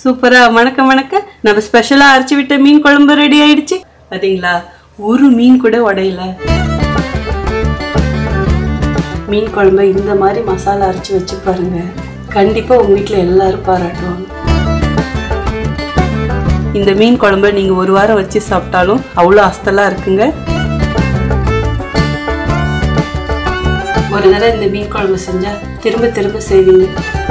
சூப்பரா மணக்க மணக்க நம்ம ஸ்பெஷலா அரைச்சு விட்ட மீன் குழம்பு ரெடி ஆயிடுச்சு பாத்தீங்களா ஒரு மீன் கூட உடையல மீன் குழம்ப இந்த மாதிரி மசாலா அரைச்சு வச்சு பாருங்க கண்டிப்பா உங்க வீட்ல எல்லாரும் பாராட்டுவாங்க இந்த மீன் குழம்ப நீங்க ஒரு வாரம் வச்சு சாப்பிட்டாலும் அவ்வளோ அஸ்தலா இருக்குங்க ஒரு தடவை இந்த மீன் குழம்பு செஞ்சா திரும்ப திரும்ப செய்வீங்க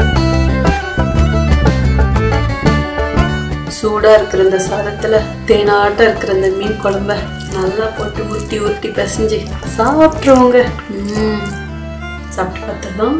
சூடா இருக்கிற இந்த சாதத்துல தேனாட்டம் இருக்கிற இந்த மீன் குழம்ப நல்லா போட்டு உருட்டி உருட்டி பிசைஞ்சு சாப்பிட்ருவோங்க ம். சாப்பிட்டு பார்த்துடலாம்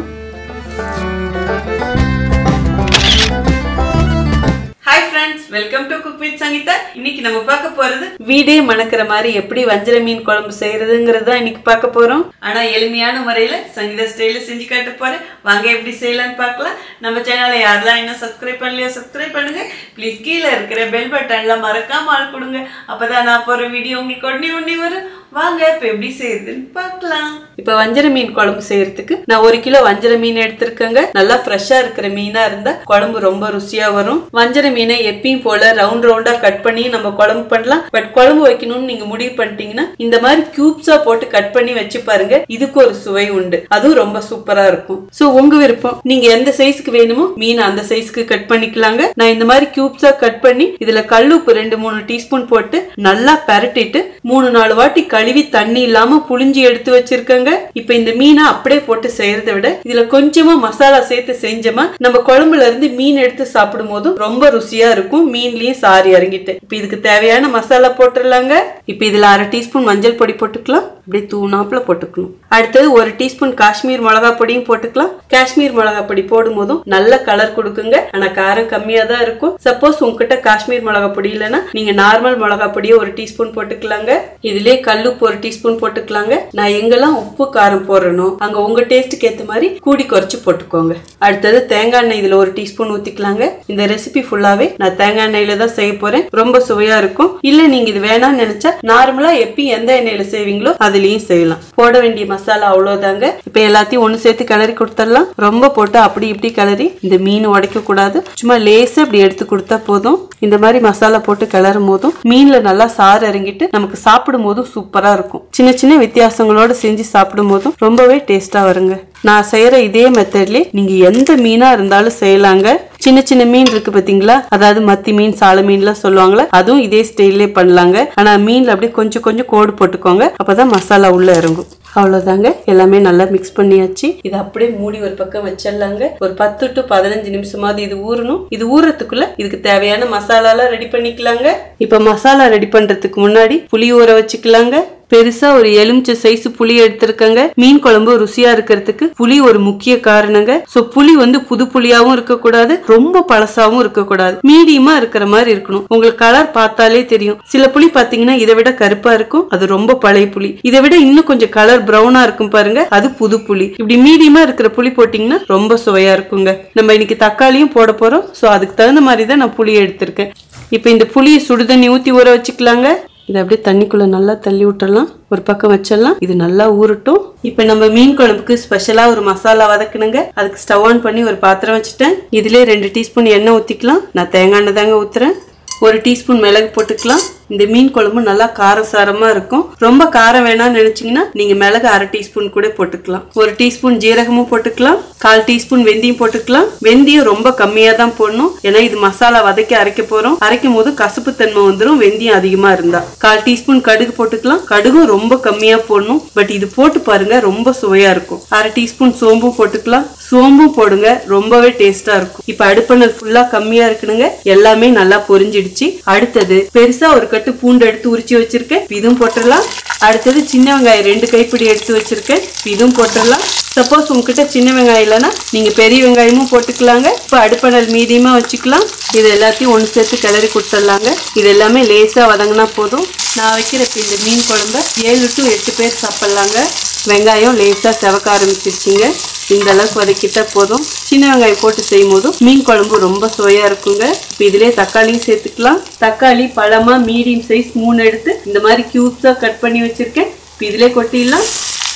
hi friends welcome to cook with Sangeetha இன்னைக்கு நம்ம பார்க்க போறது வீடே மணக்கிற மாதிரி எப்படி வஞ்சர மீன் குழம்பு செய்யறதுங்கிறது தான் இன்னைக்கு பார்க்க போறோம் ஆனா எளிமையான முறையில சங்கீதா ஸ்டைல செஞ்சு காட்ட போறேன் வாங்க எப்படி செய்யலாம்னு பார்க்கலாம் நம்ம சேனலை யாரெல்லாம் இன்னும் சப்ஸ்கிரைப் பண்ணலையோ சப்ஸ்கிரைப் பண்ணுங்க ப்ளீஸ் கீழே இருக்கிற பெல் பட்டன்ல மறக்காம ஆள் கொடுங்க அப்பதான் நான் போற வீடியோ உங்களுக்கு உடனே உடனே வரும் வாங்க இப்ப எப்படி செய்யறதுன்னு பார்க்கலாம் இப்ப வஞ்சர மீன் குழம்பு செய்யறதுக்கு நான் ஒரு கிலோ வஞ்சர மீன் எடுத்திருக்கேங்க நல்லா ஃப்ரெஷ்ஷா இருக்கிற மீனா இருந்தா குழம்பு ரொம்ப ருசியா வரும் வஞ்சர மீனை எப்பயும் போல ரவுண்ட் ரவுண்டா கட் பண்ணி நம்ம குழம்பு பண்ணலாம் பட் குழம்பு வைக்கணும்னு நீங்க முடிவு பண்ணிட்டீங்கன்னா இந்த மாதிரி கியூப்ஸா போட்டு கட் பண்ணி வச்சு பாருங்க இதுக்கு ஒரு சுவை உண்டு அதுவும் ரொம்ப சூப்பரா இருக்கும் சோ உங்க விருப்பம் நீங்க எந்த சைஸ்க்கு வேணுமோ மீன் அந்த சைஸ்க்கு கட் பண்ணிக்கலாங்க நான் இந்த மாதிரி கியூப்ஸா கட் பண்ணி இதுல கல்லுப்பு ரெண்டு மூணு டீஸ்பூன் போட்டு நல்லா பரட்டிட்டு மூணு நாலு வாட்டி கழுவி தண்ணி இல்லாம புளிஞ்சு எடுத்து வச்சிருக்கேங்க இப்ப இந்த மீனை அப்படியே போட்டு செய்யறதை விட இதுல கொஞ்சமா மசாலா சேர்த்து செஞ்சோமா நம்ம குழம்புல இருந்து மீன் எடுத்து சாப்பிடும் போதும் ரொம்ப ருசியா இருக்கும் மீன்லயும் சாரி இறங்கிட்டு இப்ப இதுக்கு தேவையான மசாலா போட்டுடலாங்க இப்ப இதுல அரை டீஸ்பூன் மஞ்சள் பொடி போட்டுக்கலாம் அப்படியே தூணாப்புல போட்டுக்கணும் அடுத்தது ஒரு டீஸ்பூன் காஷ்மீர் மிளகா பொடியும் போட்டுக்கலாம் காஷ்மீர் மிளகா பொடி போடும் போதும் நல்ல கலர் கொடுக்குங்க ஆனா காரம் கம்மியா தான் இருக்கும் சப்போஸ் உங்ககிட்ட காஷ்மீர் மிளகா பொடி இல்லைன்னா நீங்க நார்மல் மிளகா பொடியை ஒரு டீஸ்பூன் போட்டுக்கலாங்க இதுலயே கல்லுப்பு ஒரு டீஸ்பூன் போட்டுக்கலாங்க நான் எங்கெல்லாம் உப்பு காரம் போடுறனோ அங்க உங்க டேஸ்ட்டுக்கு ஏத்த மாதிரி கூடி குறைச்சு போட்டுக்கோங்க அடுத்தது தேங்காய் எண்ணெய் இதுல ஒரு டீஸ்பூன் ஊத்திக்கலாங்க இந்த ரெசிபி ஃபுல்லாவே நான் தேங்காய் எண்ணெயில தான் செய்ய போறேன் ரொம்ப சுவையா இருக்கும் இல்ல நீங்க இது வேணாம்னு நினைச்சா நார்மலா எப்பயும் எந்த எண்ணெயில செய்வீங்களோ அதுலயும் செய்யலாம் போட வேண்டிய மசாலா அவ்வளவுதாங்க இப்ப எல்லாத்தையும் ஒண்ணு சேர்த்து கிளறி கொடுத்துடலாம் ரொம்ப போட்டு அப்படி இப்படி கிளறி இந்த மீன் உடைக்க கூடாது சும்மா லேசா இப்படி எடுத்து கொடுத்தா போதும் இந்த மாதிரி மசாலா போட்டு கிளறும் போதும் மீன்ல நல்லா சாறு இறங்கிட்டு நமக்கு சாப்பிடும் போதும் சூப்பரா இருக்கும் சின்ன சின்ன வித்தியாசங்களோட செஞ்சு சாப்பிடும் போதும் ரொம்பவே டேஸ்டா வருங்க நான் செய்யற இதே மெத்தட்லயே நீங்க எந்த மீனா இருந்தாலும் செய்யலாங்க சின்ன சின்ன மீன் இருக்கு பாத்தீங்களா அதாவது மத்தி மீன் சால மீன்லாம் சொல்லுவாங்களே அதுவும் இதே ஸ்டைல்லே பண்ணலாங்க ஆனா மீன்ல அப்படியே கொஞ்சம் கொஞ்சம் கோடு போட்டுக்கோங்க அப்பதான் மசாலா உள்ள இறங்கும் அவ்வளவுதாங்க எல்லாமே நல்லா மிக்ஸ் பண்ணியாச்சு இதை அப்படியே மூடி ஒரு பக்கம் வச்சிடலாங்க ஒரு பத்து டு பதினஞ்சு நிமிஷமாவது இது ஊறணும் இது ஊறத்துக்குள்ள இதுக்கு தேவையான மசாலாலாம் ரெடி பண்ணிக்கலாங்க இப்ப மசாலா ரெடி பண்றதுக்கு முன்னாடி புளி ஊற வச்சுக்கலாங்க பெருசா ஒரு எலுமிச்சை சைஸ் புளி எடுத்திருக்கங்க மீன் குழம்பு ருசியா இருக்கிறதுக்கு புளி ஒரு முக்கிய காரணங்க சோ புளி வந்து புது புளியாவும் இருக்க கூடாது ரொம்ப பழசாவும் இருக்க கூடாது மீடியமா இருக்கிற மாதிரி இருக்கணும் உங்களுக்கு கலர் பார்த்தாலே தெரியும் சில புளி பாத்தீங்கன்னா இதை விட கருப்பா இருக்கும் அது ரொம்ப பழைய புளி இதை விட இன்னும் கொஞ்சம் கலர் பிரவுனா இருக்கும் பாருங்க அது புது புளி இப்படி மீடியமா இருக்கிற புளி போட்டீங்கன்னா ரொம்ப சுவையா இருக்குங்க நம்ம இன்னைக்கு தக்காளியும் போட போறோம் சோ அதுக்கு தகுந்த மாதிரி தான் நான் புளி எடுத்திருக்கேன் இப்போ இந்த புளியை சுடுதண்ணி ஊத்தி ஊற வச்சுக்கலாங்க இதை அப்படியே தண்ணிக்குள்ள நல்லா தள்ளி விட்டுறலாம் ஒரு பக்கம் வச்சிடலாம் இது நல்லா ஊறட்டும் இப்போ நம்ம மீன் குழம்புக்கு ஸ்பெஷலா ஒரு மசாலா வதக்கணுங்க அதுக்கு ஸ்டவ் ஆன் பண்ணி ஒரு பாத்திரம் வச்சுட்டேன் இதுலயே ரெண்டு டீஸ்பூன் எண்ணெய் ஊத்திக்கலாம் நான் தேங்காய் எண்ணெய் தாங்க ஊத்துறேன் ஒரு டீஸ்பூன் மிளகு போட்டுக்கலாம் இந்த மீன் குழம்பு நல்லா காரசாரமா இருக்கும் ரொம்ப காரம் வேணாம்னு நினைச்சீங்கன்னா நீங்க மிளகு அரை டீஸ்பூன் கூட போட்டுக்கலாம் ஒரு டீஸ்பூன் ஜீரகமும் போட்டுக்கலாம் கால் டீஸ்பூன் வெந்தயம் போட்டுக்கலாம் வெந்தயம் ரொம்ப கம்மியா தான் போடணும் ஏன்னா இது மசாலா வதக்கி அரைக்க போறோம் அரைக்கும் போது கசப்பு தன்மை வந்துடும் வெந்தயம் அதிகமா இருந்தா கால் டீஸ்பூன் கடுகு போட்டுக்கலாம் கடுகும் ரொம்ப கம்மியா போடணும் பட் இது போட்டு பாருங்க ரொம்ப சுவையா இருக்கும் அரை டீஸ்பூன் சோம்பும் போட்டுக்கலாம் சோம்பும் போடுங்க ரொம்பவே டேஸ்டா இருக்கும் இப்ப அடுப்பணல் ஃபுல்லா கம்மியா இருக்கணுங்க எல்லாமே நல்லா பொரிஞ்சிடுச்சு அடுத்தது பெருசா ஒரு கட்டு பூண்டு எடுத்து உரிச்சு வச்சிருக்கேன் இதுவும் போட்டுடலாம் அடுத்தது சின்ன வெங்காயம் ரெண்டு கைப்பிடி எடுத்து வச்சிருக்கேன் இதுவும் போட்டுடலாம் சப்போஸ் உங்ககிட்ட சின்ன வெங்காயம் இல்லைன்னா நீங்க பெரிய வெங்காயமும் போட்டுக்கலாங்க இப்போ அடுப்பணல் மீடியமா வச்சுக்கலாம் இது எல்லாத்தையும் ஒன்று சேர்த்து கிளறி கொடுத்துடலாங்க இது எல்லாமே லேசா வதங்கினா போதும் நான் வைக்கிற இப்ப இந்த மீன் குழம்ப ஏழு டு எட்டு பேர் சாப்பிட்லாங்க வெங்காயம் லேசா செவக்க ஆரம்பிச்சிருச்சுங்க இந்த அளவுக்கு வதக்கிட்டா போதும் சின்ன வெங்காயம் போட்டு செய்யும் போதும் மீன் குழம்பு ரொம்ப சுவையா இருக்குங்க இப்போ இதுலயே தக்காளியும் சேர்த்துக்கலாம் தக்காளி பழமா மீடியம் சைஸ் மூணு எடுத்து இந்த மாதிரி கியூப்ஸா கட் பண்ணி வச்சிருக்கேன் இப்போ இதுலயே கொட்டிடலாம்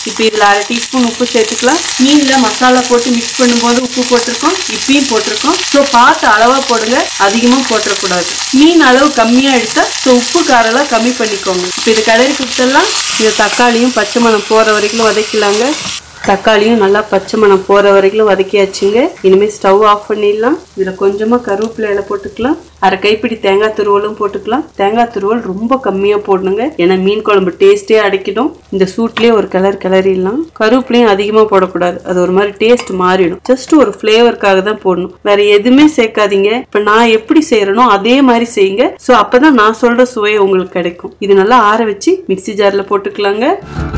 இப்போ இதில் அரை டீஸ்பூன் உப்பு சேர்த்துக்கலாம் மீனில் மசாலா போட்டு மிக்ஸ் பண்ணும்போது உப்பு போட்டிருக்கோம் இப்பயும் போட்டிருக்கோம் ஸோ பார்த்து அளவாக போடுங்க அதிகமாக போட்டுறக்கூடாது மீன் அளவு கம்மியாக எடுத்தால் ஸோ உப்பு காரெல்லாம் கம்மி பண்ணிக்கோங்க இப்போ இது கலரி கொடுத்துடலாம் இந்த தக்காளியும் பச்சை மணம் போகிற வரைக்கும் வதக்கலாங்க தக்காளியும் நல்லா பச்சை மணம் போகிற வரைக்கும் வதக்கியாச்சுங்க இனிமேல் ஸ்டவ் ஆஃப் பண்ணிடலாம் இதில் கொஞ்சமாக கருவேப்பிலையில போட்டுக்கலாம் அரை கைப்பிடி தேங்காய் துருவலும் போட்டுக்கலாம் தேங்காய் துருவல் ரொம்ப கம்மியாக போடணுங்க ஏன்னா மீன் குழம்பு டேஸ்ட்டே அடைக்கிடும் இந்த சூட்லேயே ஒரு கலர் கிளறிடலாம் கருவேப்பிலையும் அதிகமாக போடக்கூடாது அது ஒரு மாதிரி டேஸ்ட் மாறிடும் ஜஸ்ட் ஒரு ஃப்ளேவருக்காக தான் போடணும் வேற எதுவுமே சேர்க்காதீங்க இப்போ நான் எப்படி செய்யறனோ அதே மாதிரி செய்யுங்க ஸோ அப்பதான் நான் சொல்ற சுவை உங்களுக்கு கிடைக்கும் இது நல்லா ஆற வச்சு மிக்ஸி ஜாரில் போட்டுக்கலாங்க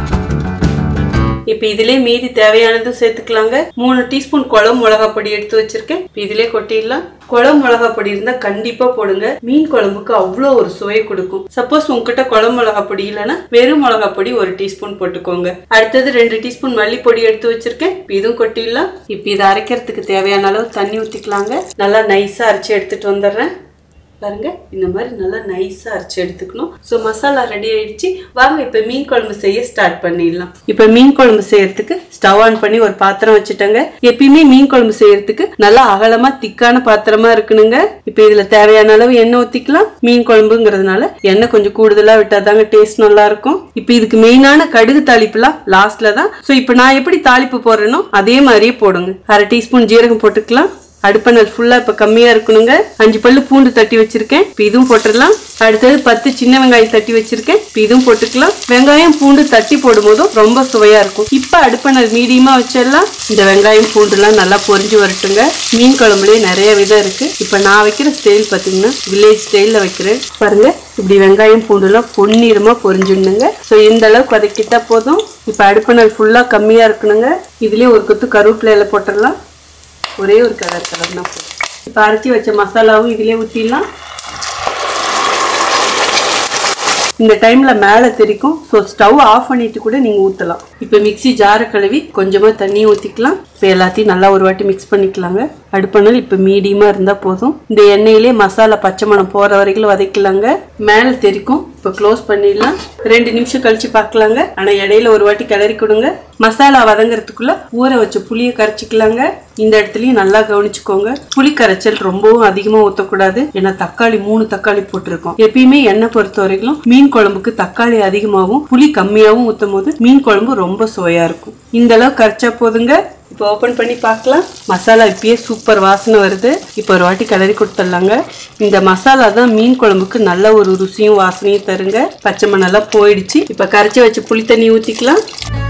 இப்போ இதிலே மீதி தேவையானதும் சேர்த்துக்கலாங்க மூணு டீஸ்பூன் குழம்பு மிளகா பொடி எடுத்து வச்சிருக்கேன் இப்போ இதிலே கொட்டிடலாம் குழம்பு மிளகா பொடி இருந்தா கண்டிப்பா போடுங்க மீன் குழம்புக்கு அவ்வளோ ஒரு சுவை கொடுக்கும் சப்போஸ் உங்ககிட்ட குழம்பு மிளகா பொடி இல்லைன்னா வெறும் மிளகா பொடி ஒரு டீஸ்பூன் போட்டுக்கோங்க அடுத்தது ரெண்டு டீஸ்பூன் மல்லிப்பொடி எடுத்து வச்சிருக்கேன் இப்போ இதுவும் கொட்டிடலாம் இப்போ இதை அரைக்கிறதுக்கு தேவையான அளவு தண்ணி ஊற்றிக்கலாங்க நல்லா நைஸா அரைச்சி எடுத்துட்டு வந்துடுறேன் பாருங்க இந்த மாதிரி நல்லா நைஸாக அரைச்சி எடுத்துக்கணும் ஸோ மசாலா ரெடி ஆயிடுச்சு வாங்க இப்போ மீன் குழம்பு செய்ய ஸ்டார்ட் பண்ணிடலாம் இப்போ மீன் குழம்பு செய்யறதுக்கு ஸ்டவ் ஆன் பண்ணி ஒரு பாத்திரம் வச்சுட்டேங்க எப்பயுமே மீன் குழம்பு செய்யறதுக்கு நல்லா அகலமா திக்கான பாத்திரமா இருக்கணுங்க இப்போ இதுல தேவையான அளவு எண்ணெய் ஊத்திக்கலாம் மீன் குழம்புங்கிறதுனால எண்ணெய் கொஞ்சம் கூடுதலா விட்டாதாங்க டேஸ்ட் நல்லா இருக்கும் இப்போ இதுக்கு மெயினான கடுகு தாளிப்புலாம் லாஸ்ட்ல தான் ஸோ இப்போ நான் எப்படி தாளிப்பு போடுறேனோ அதே மாதிரியே போடுங்க அரை டீஸ்பூன் ஜீரகம் போட்டுக்கலாம் அடுப்பணல் ஃபுல்லா இப்ப கம்மியா இருக்கணுங்க அஞ்சு பல்லு பூண்டு தட்டி வச்சிருக்கேன் இப்ப இதுவும் போட்டுடலாம் அடுத்தது பத்து சின்ன வெங்காயம் தட்டி வச்சிருக்கேன் இப்ப இதுவும் போட்டுக்கலாம் வெங்காயம் பூண்டு தட்டி போடும்போதும் ரொம்ப சுவையா இருக்கும் இப்ப அடுப்பணல் மீடியமா வச்சிடலாம் இந்த வெங்காயம் பூண்டுலாம் நல்லா பொரிஞ்சு வரட்டுங்க மீன் குழம்புலயே நிறைய விதம் இருக்கு இப்ப நான் வைக்கிற ஸ்டைல் பாத்தீங்கன்னா வில்லேஜ் ஸ்டைல்ல வைக்கிறேன் பாருங்க இப்படி வெங்காயம் பூண்டுலாம் பொன்னிறமா பொரிஞ்சிடணுங்க ஸோ இந்த அளவுக்கு வதக்கிட்டா போதும் இப்போ அடுப்பணல் ஃபுல்லா கம்மியா இருக்கணுங்க இதுலயே ஒரு கொத்து கருவேப்பிலையில போட்டுடலாம் ஒரே ஒரு கலர் கலர் தான் போதும் இப்போ அரைச்சி வச்ச மசாலாவும் இதிலே ஊற்றிடலாம் இந்த டைம்ல மேலே தெரிக்கும் ஸோ ஸ்டவ் ஆஃப் பண்ணிட்டு கூட நீங்க ஊற்றலாம் இப்போ மிக்ஸி ஜாரை கழுவி கொஞ்சமா தண்ணி ஊற்றிக்கலாம் இப்போ எல்லாத்தையும் நல்லா ஒரு வாட்டி மிக்ஸ் பண்ணிக்கலாங்க அடுப்பணல் இப்போ மீடியமாக இருந்தால் போதும் இந்த எண்ணெயிலே மசாலா பச்சை மணம் போகிற வரைக்கும் வதக்கலாங்க மேலே தெரிக்கும் இப்போ க்ளோஸ் பண்ணிடலாம் ரெண்டு நிமிஷம் கழிச்சு பார்க்கலாங்க ஆனால் இடையில ஒரு வாட்டி கிளறி கொடுங்க மசாலா வதங்குறதுக்குள்ள ஊற வச்ச புளியை கரைச்சிக்கலாங்க இந்த இடத்துலயும் நல்லா கவனிச்சுக்கோங்க புளி கரைச்சல் ரொம்பவும் அதிகமாக ஊற்றக்கூடாது ஏன்னா தக்காளி மூணு தக்காளி போட்டிருக்கோம் எப்பயுமே எண்ணெய் பொறுத்த வரைக்கும் மீன் குழம்புக்கு தக்காளி அதிகமாகவும் புளி கம்மியாகவும் ஊற்றும் போது மீன் குழம்பு ரொம்ப சுவையா இருக்கும் இந்த அளவு கரைச்சா போதுங்க இப்போ ஓப்பன் பண்ணி பார்க்கலாம் மசாலா இப்பயே சூப்பர் வாசனை வருது இப்போ ஒரு வாட்டி கிளறி கொடுத்துடலாங்க இந்த மசாலா தான் மீன் குழம்புக்கு நல்ல ஒரு ருசியும் வாசனையும் தருங்க பச்சை மண்ணெல்லாம் போயிடுச்சு இப்போ கரைச்சி வச்சு புளி தண்ணி ஊற்றிக்கலாம்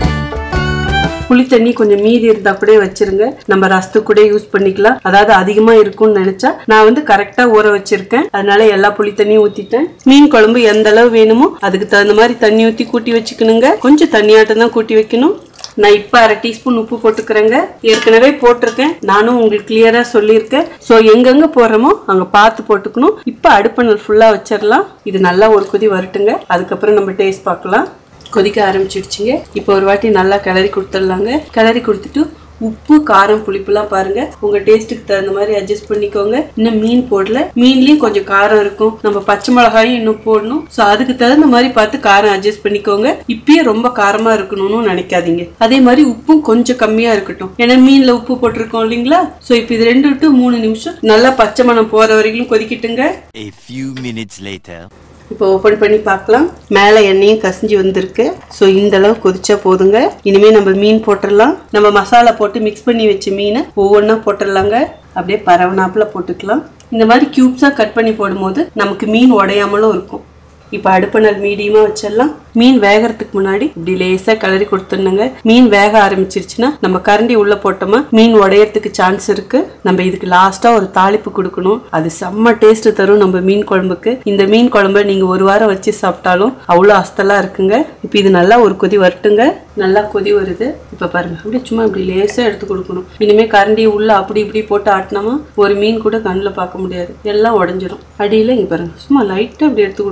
புளி தண்ணி கொஞ்சம் மீதி இருந்தா கூட வச்சிருங்க நம்ம ரசத்துக்கு கூட யூஸ் பண்ணிக்கலாம் அதாவது அதிகமா இருக்கும்னு நினைச்சா நான் வந்து கரெக்டா ஊற வச்சிருக்கேன் அதனால எல்லா புளி தண்ணியும் ஊத்திட்டேன் மீன் குழம்பு எந்த அளவு வேணுமோ அதுக்கு தகுந்த மாதிரி தண்ணி ஊத்தி கூட்டி வச்சுக்கணுங்க கொஞ்சம் தண்ணியாட்டம் தான் கூட்டி வைக்கணும் நான் இப்போ அரை டீஸ்பூன் உப்பு போட்டுக்கிறேங்க ஏற்கனவே போட்டிருக்கேன் நானும் உங்களுக்கு கிளியரா சொல்லியிருக்கேன் ஸோ எங்கெங்க போடுறோமோ அங்க பார்த்து போட்டுக்கணும் இப்போ அடுப்பணல் ஃபுல்லா வச்சிடலாம் இது நல்லா ஒரு கொதி வரட்டுங்க அதுக்கப்புறம் நம்ம டேஸ்ட் பார்க்கலாம் கொதிக்க ஆரம்பிச்சிடுச்சுங்க இப்போ ஒரு வாட்டி நல்லா கிளறி கொடுத்துடலாங்க கிளறி கொடுத்துட்டு உப்பு காரம் புளிப்புலாம் பாருங்க உங்க டேஸ்ட்டுக்கு தகுந்த மாதிரி அட்ஜஸ்ட் பண்ணிக்கோங்க இன்னும் மீன் போடல மீன்லயும் கொஞ்சம் காரம் இருக்கும் நம்ம பச்சை மிளகாயும் இன்னும் போடணும் ஸோ அதுக்கு தகுந்த மாதிரி பார்த்து காரம் அட்ஜஸ்ட் பண்ணிக்கோங்க இப்பயே ரொம்ப காரமா இருக்கணும்னு நினைக்காதீங்க அதே மாதிரி உப்பும் கொஞ்சம் கம்மியா இருக்கட்டும் ஏன்னா மீன்ல உப்பு போட்டிருக்கோம் இல்லைங்களா ஸோ இப்போ இது ரெண்டு டு மூணு நிமிஷம் நல்லா பச்சை மணம் போற வரைக்கும் கொதிக்கிட்டுங்க A few minutes later. இப்போ ஓப்பன் பண்ணி பார்க்கலாம் மேலே எண்ணெயும் கசிஞ்சு வந்திருக்கு ஸோ இந்த அளவு கொதிச்சா போதுங்க இனிமே நம்ம மீன் போட்டுடலாம் நம்ம மசாலா போட்டு மிக்ஸ் பண்ணி வச்ச மீனை ஒவ்வொன்றா போட்டுடலாங்க அப்படியே பரவனாப்புல போட்டுக்கலாம் இந்த மாதிரி கியூப்ஸாக கட் பண்ணி போடும்போது நமக்கு மீன் உடையாமலும் இருக்கும் இப்போ அடுப்பணல் மீடியமாக வச்சிடலாம் மீன் வேகறதுக்கு முன்னாடி இப்படி லேசாக கிளறி கொடுத்துடணுங்க மீன் வேக ஆரம்பிச்சிருச்சுன்னா நம்ம கரண்டி உள்ள போட்டோமா மீன் உடையறதுக்கு சான்ஸ் இருக்கு நம்ம இதுக்கு லாஸ்டா ஒரு தாளிப்பு கொடுக்கணும் அது செம்ம டேஸ்ட் தரும் நம்ம மீன் குழம்புக்கு இந்த மீன் குழம்ப நீங்க ஒரு வாரம் வச்சு சாப்பிட்டாலும் அவ்வளோ அஸ்தலா இருக்குங்க இப்போ இது நல்லா ஒரு கொதி வரட்டுங்க நல்லா கொதி வருது இப்போ பாருங்க அப்படியே சும்மா இப்படி லேசா எடுத்து கொடுக்கணும் இனிமே கரண்டி உள்ள அப்படி இப்படி போட்டு ஆட்டினோமா ஒரு மீன் கூட கண்ணில் பார்க்க முடியாது எல்லாம் உடஞ்சிரும் அடியில் இங்கே பாருங்க சும்மா லைட்டாக இப்படி எடுத்து கொடுக்கணும் அவ்வளோதான்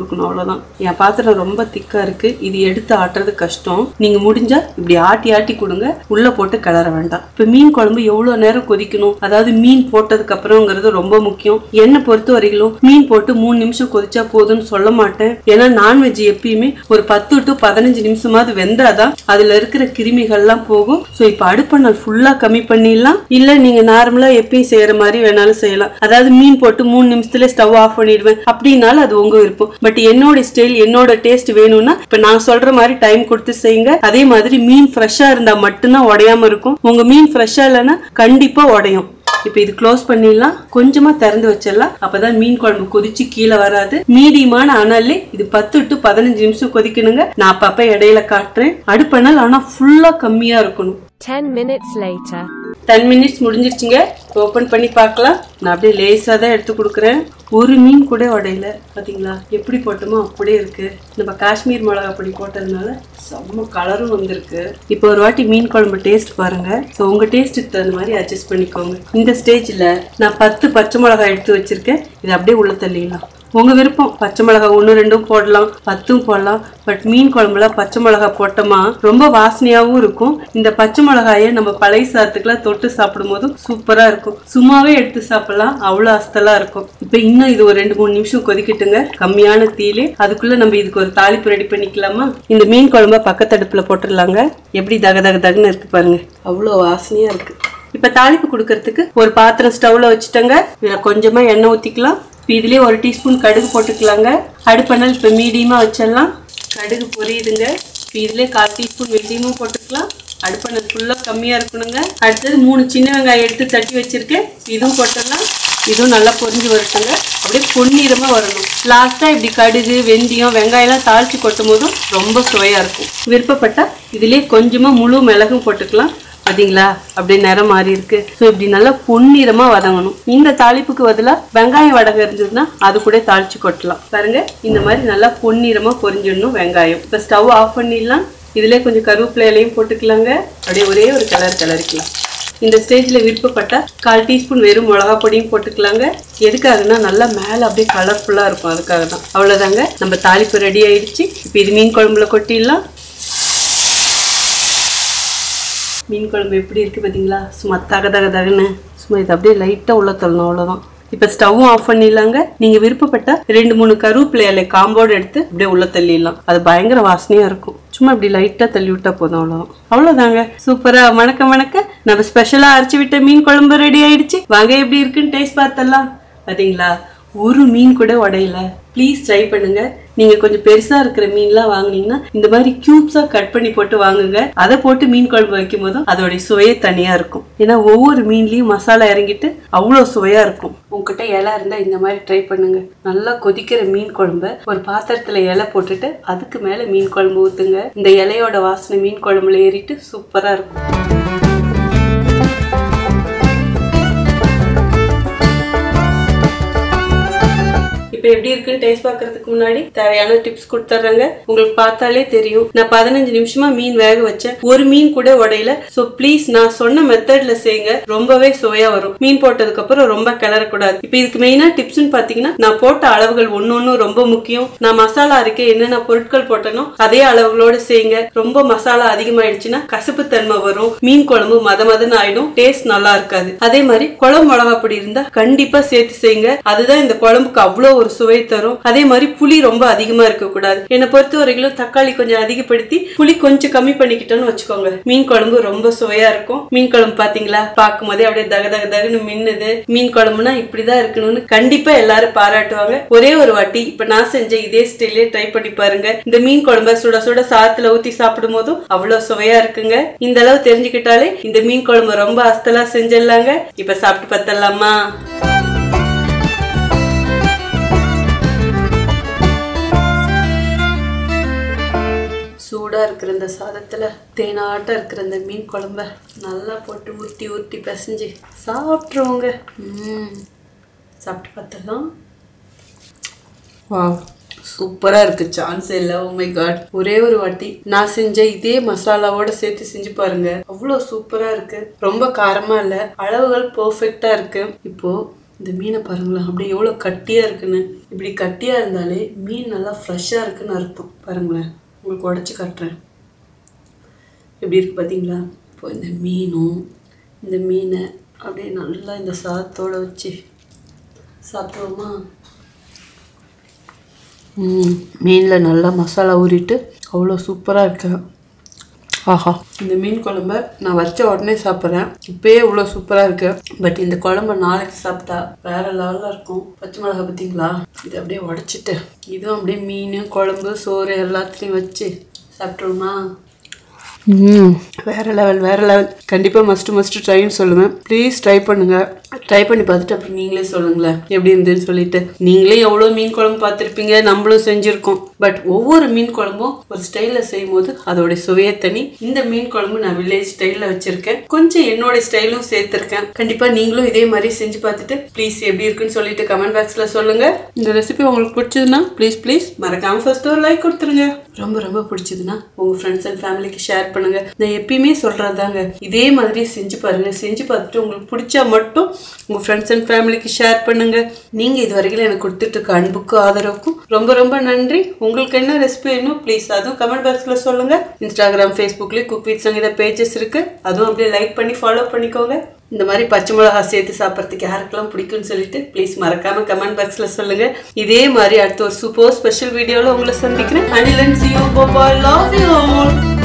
அவ்வளவுதான் என் பாத்திரம் ரொம்ப திக்கா இருக்கு இது எடுத்து ஆட்டுறது கஷ்டம் நீங்க முடிஞ்சா இப்படி ஆட்டி ஆட்டி கொடுங்க உள்ள போட்டு கிளற வேண்டாம் இப்ப மீன் குழம்பு எவ்வளவு நேரம் கொதிக்கணும் அதாவது மீன் போட்டதுக்கு அப்புறம்ங்கிறது ரொம்ப முக்கியம் என்னை பொறுத்த வரைக்கும் மீன் போட்டு மூணு நிமிஷம் கொதிச்சா போதும்னு சொல்ல மாட்டேன் ஏன்னா நான்வெஜ் எப்பயுமே ஒரு பத்து டு பதினஞ்சு நிமிஷமாவது வெந்தாதான் அதுல இருக்கிற கிருமிகள்லாம் போகும் ஸோ இப்போ அடுப்பணல் ஃபுல்லா கம்மி பண்ணிடலாம் இல்ல நீங்க நார்மலா எப்பயும் செய்யற மாதிரி வேணாலும் செய்யலாம் அதாவது மீன் போட்டு மூணு நிமிஷத்துல ஸ்டவ் ஆஃப் பண்ணிடுவேன் அப்படின்னாலும் அது உங்க விருப்பம் பட் என்னோட ஸ்டைல் என்னோட டேஸ்ட் வேணும்னா இப்ப நான் சொல்ற மாதிரி டைம் கொடுத்து செய்யுங்க அதே மாதிரி மீன் ஃப்ரெஷ்ஷா இருந்தா மட்டும்தான் உடையாம இருக்கும் உங்க மீன் ஃப்ரெஷ்ஷா இல்லைன்னா கண்டிப்பா உடையும் இப்போ இது க்ளோஸ் பண்ணிடலாம் கொஞ்சமா திறந்து வச்சிடலாம் அப்பதான் மீன் குழம்பு கொதிச்சு கீழே வராது மீடியமான அனல்ல இது பத்து டு பதினஞ்சு நிமிஷம் கொதிக்கணுங்க நான் அப்பப்ப இடையில காட்டுறேன் அடுப்பணல் ஆனா ஃபுல்லா கம்மியா இருக்கணும் 10 minutes later. டென் மினிட்ஸ் முடிஞ்சிருச்சுங்க ஓப்பன் பண்ணி பார்க்கலாம் நான் அப்படியே லேசாக தான் எடுத்து கொடுக்குறேன் ஒரு மீன் கூட உடையல பார்த்தீங்களா எப்படி போட்டோமோ அப்படியே இருக்கு நம்ம காஷ்மீர் மிளகா பொடி போட்டதுனால செம்ம கலரும் வந்திருக்கு இப்போ ஒரு வாட்டி மீன் குழம்பு டேஸ்ட் பாருங்க ஸோ உங்க டேஸ்ட்டுக்கு தகுந்த மாதிரி அட்ஜஸ்ட் பண்ணிக்கோங்க இந்த ஸ்டேஜில் நான் பத்து பச்சை மிளகாய் எடுத்து வச்சிருக்கேன் இதை அப்படியே உள்ள தள்ளிடலாம் உங்க விருப்பம் பச்சை மிளகாய் ஒன்று ரெண்டும் போடலாம் பத்தும் போடலாம் பட் மீன் குழம்புல பச்சை மிளகாய் போட்டோமா ரொம்ப வாசனையாகவும் இருக்கும் இந்த பச்சை மிளகாயை நம்ம பழைய சாதத்துக்குலாம் தொட்டு சாப்பிடும் போதும் சூப்பரா இருக்கும் சும்மாவே எடுத்து சாப்பிடலாம் அவ்வளோ அஸ்தலா இருக்கும் இப்போ இன்னும் இது ஒரு ரெண்டு மூணு நிமிஷம் கொதிக்கட்டுங்க கம்மியான தீயிலே அதுக்குள்ள நம்ம இதுக்கு ஒரு தாளிப்பு ரெடி பண்ணிக்கலாமா இந்த மீன் குழம்ப பக்கத்தடுப்புல போட்டுடலாங்க எப்படி தக தக தகன்னு இருக்கு பாருங்க அவ்வளோ வாசனையா இருக்கு இப்ப தாளிப்பு கொடுக்கறதுக்கு ஒரு பாத்திரம் ஸ்டவ்ல வச்சுட்டோங்க இதுல கொஞ்சமா எண்ணெய் ஊத்திக்கலாம் இப்ப இதுலயே ஒரு டீஸ்பூன் கடுகு போட்டுக்கலாங்க அடுப்பணல் இப்ப மீடியமா வச்சிடலாம் கடுகு பொரியுதுங்க இப்ப இதுலயே கால் டீஸ்பூன் வெந்தயமும் போட்டுக்கலாம் அடுப்பணல் ஃபுல்லா கம்மியா இருக்கணுங்க அடுத்தது மூணு சின்ன வெங்காயம் எடுத்து தட்டி வச்சிருக்கேன் இதுவும் போட்டுடலாம் இதுவும் நல்லா பொரிஞ்சு வரட்டுங்க அப்படியே பொன்னிறமா வரணும் லாஸ்டா இப்படி கடுகு வெந்தயம் வெங்காயம்லாம் தாளிச்சு கொட்டும் போதும் ரொம்ப சுவையா இருக்கும் விருப்பப்பட்டா இதுலயே கொஞ்சமா முழு மிளகும் போட்டுக்கலாம் பாத்தீங்களா அப்படியே நிறம் மாறி இருக்கு ஸோ இப்படி நல்லா பொன்னிறமா வதங்கணும் இந்த தாளிப்புக்கு பதிலாக வெங்காயம் வடகம் இருந்ததுன்னா அது கூட தாளிச்சு கொட்டலாம் பாருங்க இந்த மாதிரி நல்லா பொன்னிறமா பொரிஞ்சிடணும் வெங்காயம் இப்போ ஸ்டவ் ஆஃப் பண்ணிடலாம் இதுல கொஞ்சம் கருவேப்பிலை இலையும் போட்டுக்கலாங்க அப்படியே ஒரே ஒரு கலர் கிளறிக்கலாம் இந்த ஸ்டேஜில் விருப்பப்பட்டா கால் டீஸ்பூன் வெறும் மிளகா பொடியும் போட்டுக்கலாங்க எதுக்காகனா நல்லா மேலே அப்படியே கலர்ஃபுல்லாக இருக்கும் அதுக்காக தான் அவ்வளோதாங்க நம்ம தாளிப்பு ரெடி ஆயிடுச்சு இப்போ இது மீன் குழம்புல கொட்டிடலாம் மீன் குழம்பு எப்படி இருக்கு பார்த்தீங்களா சும்மா தக தக தகன்னு சும்மா இது அப்படியே லைட்டாக உள்ள தள்ளணும் அவ்வளோதான் இப்போ ஸ்டவ்வும் ஆஃப் பண்ணிடலாங்க நீங்கள் விருப்பப்பட்டா ரெண்டு மூணு கருவேப்பிலை இலை காம்போடு எடுத்து அப்படியே உள்ள தள்ளிடலாம் அது பயங்கர வாசனையாக இருக்கும் சும்மா இப்படி லைட்டாக தள்ளி விட்டா போதும் அவ்வளோதான் அவ்வளோதாங்க சூப்பராக மணக்க மணக்க நம்ம ஸ்பெஷலாக அரைச்சி விட்ட மீன் குழம்பு ரெடி ஆயிடுச்சு வாங்க எப்படி இருக்குன்னு டேஸ்ட் பார்த்தலாம் பார்த்தீங்களா ஒரு மீன் கூட உடையல ப்ளீஸ் ட்ரை பண்ணுங்க நீங்க கொஞ்சம் பெருசா இருக்கிற மீன்லாம் வாங்குனீங்கன்னா இந்த மாதிரி கியூப்ஸா கட் பண்ணி போட்டு வாங்குங்க அதை போட்டு மீன் குழம்பு வைக்கும் போதும் அதோடைய சுவையே தனியா இருக்கும் ஏன்னா ஒவ்வொரு மீன்லயும் மசாலா இறங்கிட்டு அவ்வளோ சுவையா இருக்கும் உங்ககிட்ட இலை இருந்தா இந்த மாதிரி ட்ரை பண்ணுங்க நல்லா கொதிக்கிற மீன் குழம்ப ஒரு பாத்திரத்துல இலை போட்டுட்டு அதுக்கு மேல மீன் குழம்பு ஊத்துங்க இந்த இலையோட வாசனை மீன் குழம்புல ஏறிட்டு சூப்பரா இருக்கும் இப்போ எப்படி இருக்குன்னு டேஸ்ட் பார்க்கறதுக்கு முன்னாடி தேவையான டிப்ஸ் கொடுத்துட்றேங்க உங்களுக்கு பார்த்தாலே தெரியும் நான் பதினஞ்சு நிமிஷமா மீன் வேக வச்சேன் ஒரு மீன் கூட உடையல ஸோ ப்ளீஸ் நான் சொன்ன மெத்தட்ல செய்யுங்க ரொம்பவே சுவையா வரும் மீன் போட்டதுக்கு அப்புறம் ரொம்ப கிளறக்கூடாது இப்போ இதுக்கு மெயினா டிப்ஸ்னு பாத்தீங்கன்னா நான் போட்ட அளவுகள் ஒன்னொன்னு ரொம்ப முக்கியம் நான் மசாலா அரைக்க என்னென்ன பொருட்கள் போட்டனோ அதே அளவுகளோட செய்யுங்க ரொம்ப மசாலா அதிகமாயிடுச்சுன்னா கசப்பு தன்மை வரும் மீன் குழம்பு மத மதன்னு ஆயிடும் டேஸ்ட் நல்லா இருக்காது அதே மாதிரி குழம்பு மிளகா பொடி இருந்தா கண்டிப்பா சேர்த்து செய்யுங்க அதுதான் இந்த குழம்புக்கு அவ்வளோ ஒரு சுவை தரும் அதே மாதிரி புளி ரொம்ப அதிகமா இருக்க கூடாது என்னை பொறுத்த வரைக்கும் தக்காளி கொஞ்சம் அதிகப்படுத்தி புளி கொஞ்சம் கம்மி பண்ணிக்கிட்டோம்னு வச்சுக்கோங்க மீன் குழம்பு ரொம்ப சுவையா இருக்கும் மீன் குழம்பு பாத்தீங்களா பார்க்கும் போதே அப்படியே தக தக தகன்னு மின்னுது மீன் குழம்புனா இப்படிதான் இருக்கணும்னு கண்டிப்பா எல்லாரும் பாராட்டுவாங்க ஒரே ஒரு வாட்டி இப்ப நான் செஞ்ச இதே ஸ்டைலே ட்ரை பண்ணி பாருங்க இந்த மீன் குழம்ப சுட சுட சாத்துல ஊத்தி சாப்பிடும் போதும் அவ்வளவு சுவையா இருக்குங்க இந்த அளவு தெரிஞ்சுக்கிட்டாலே இந்த மீன் குழம்பு ரொம்ப அஸ்தலா செஞ்சிடலாங்க இப்ப சாப்பிட்டு பார்த்தலாமா சூடாக இருக்கிற இந்த சாதத்தில் தேனாட்டம் இருக்கிற இந்த மீன் குழம்ப நல்லா போட்டு உருட்டி உருட்டி பிசைஞ்சு சாப்பிட்ருவோங்க ம் சாப்பிட்டு பார்த்துடலாம் வா சூப்பரா இருக்கு சான்ஸ் இல்ல ஓ மை காட் ஒரே ஒரு வாட்டி நான் செஞ்ச இதே மசாலாவோட சேர்த்து செஞ்சு பாருங்க அவ்வளோ சூப்பரா இருக்கு ரொம்ப காரமா இல்ல அளவுகள் பெர்ஃபெக்ட்டா இருக்கு இப்போ இந்த மீனை பாருங்களேன் அப்படியே எவ்வளோ கட்டியாக இருக்குன்னு இப்படி கட்டியாக இருந்தாலே மீன் நல்லா ஃப்ரெஷ்ஷாக இருக்குன்னு அர்த்தம் பாருங்களேன் உங்களுக்கு உடச்சி காட்டுறேன் எப்படி இருக்கு பார்த்தீங்களா இப்போ இந்த மீனும் இந்த மீனை அப்படியே நல்லா இந்த சாதத்தோடு வச்சு சாப்பிடுவோமா ம் மீனில் நல்லா மசாலா ஊறிட்டு அவ்வளோ சூப்பராக இருக்கு ஆஹா இந்த மீன் குழம்ப நான் வச்ச உடனே சாப்பிட்றேன் இப்பயே இவ்வளோ சூப்பராக இருக்கு பட் இந்த குழம்ப நாளைக்கு சாப்பிட்டா வேற லெவலில் இருக்கும் பச்சை மிளகா பார்த்தீங்களா இதை அப்படியே உடச்சிட்டு இதுவும் அப்படியே மீன் குழம்பு சோறு எல்லாத்தையும் வச்சு சாப்பிட்ருமா ம் வேற லெவல் வேற லெவல் கண்டிப்பாக மஸ்ட் மஸ்ட் ட்ரைன்னு சொல்லுவேன் ப்ளீஸ் ட்ரை பண்ணுங்க ட்ரை பண்ணி பார்த்துட்டு அப்புறம் நீங்களே சொல்லுங்களேன் எப்படி இருந்ததுன்னு சொல்லிட்டு நீங்களே எவ்வளோ மீன் குழம்பு பார்த்துருப்பீங்க நம்மளும் செஞ்சுருக்கோம் பட் ஒவ்வொரு மீன் குழம்பும் ஒரு ஸ்டைலில் செய்யும் போது அதோட சுவையை தனி இந்த மீன் குழம்பு நான் வில்லேஜ் ஸ்டைலில் வச்சிருக்கேன் கொஞ்சம் என்னோட ஸ்டைலும் சேர்த்துருக்கேன் கண்டிப்பாக நீங்களும் இதே மாதிரி செஞ்சு பார்த்துட்டு ப்ளீஸ் எப்படி இருக்குன்னு சொல்லிட்டு கமெண்ட் பாக்ஸில் சொல்லுங்க இந்த ரெசிபி உங்களுக்கு பிடிச்சதுன்னா ப்ளீஸ் ப்ளீஸ் மறக்காம ஃபர்ஸ்ட் ஒரு லைக் கொடுத்துருங்க ரொம்ப ரொம்ப பிடிச்சதுன்னா உங்க ஃப்ரெண்ட்ஸ் அண்ட் ஃபேமிலிக்கு ஷேர் பண்ணுங்க நான் எப்பயுமே சொல்றதாங்க இதே மாதிரி செஞ்சு பாருங்க செஞ்சு பார்த்துட்டு உங்களுக்கு பிடிச்சா மட்டும் உங்க ஃப்ரெண்ட்ஸ் அண்ட் ஃபேமிலிக்கு ஷேர் பண்ணுங்க நீங்க இது வரைக்கும் எனக்கு கொடுத்துட்டு இருக்க அன்புக்கும் ஆதரவுக்கும் ரொம்ப ரொம்ப நன்றி உங்களுக்கு என்ன ரெசிபி வேணும் ப்ளீஸ் அதுவும் கமெண்ட் பாக்ஸ்ல சொல்லுங்க இன்ஸ்டாகிராம் ஃபேஸ்புக்லயும் குக் வித் சங்கீதா பேஜஸ் இருக்கு அதுவும் அப்படியே லைக் பண்ணி ஃபாலோ பண்ணிக்கோங்க இந்த மாதிரி பச்சை மிளகா சேர்த்து சாப்பிட்றதுக்கு யாருக்கெல்லாம் பிடிக்கும்னு சொல்லிட்டு ப்ளீஸ் மறக்காம கமெண்ட் பாக்ஸ்ல சொல்லுங்க இதே மாதிரி அடுத்த ஒரு சூப்பர் ஸ்பெஷல் வீடியோல உங்களை சந்திக்கிறேன் அனிலன் see you love you all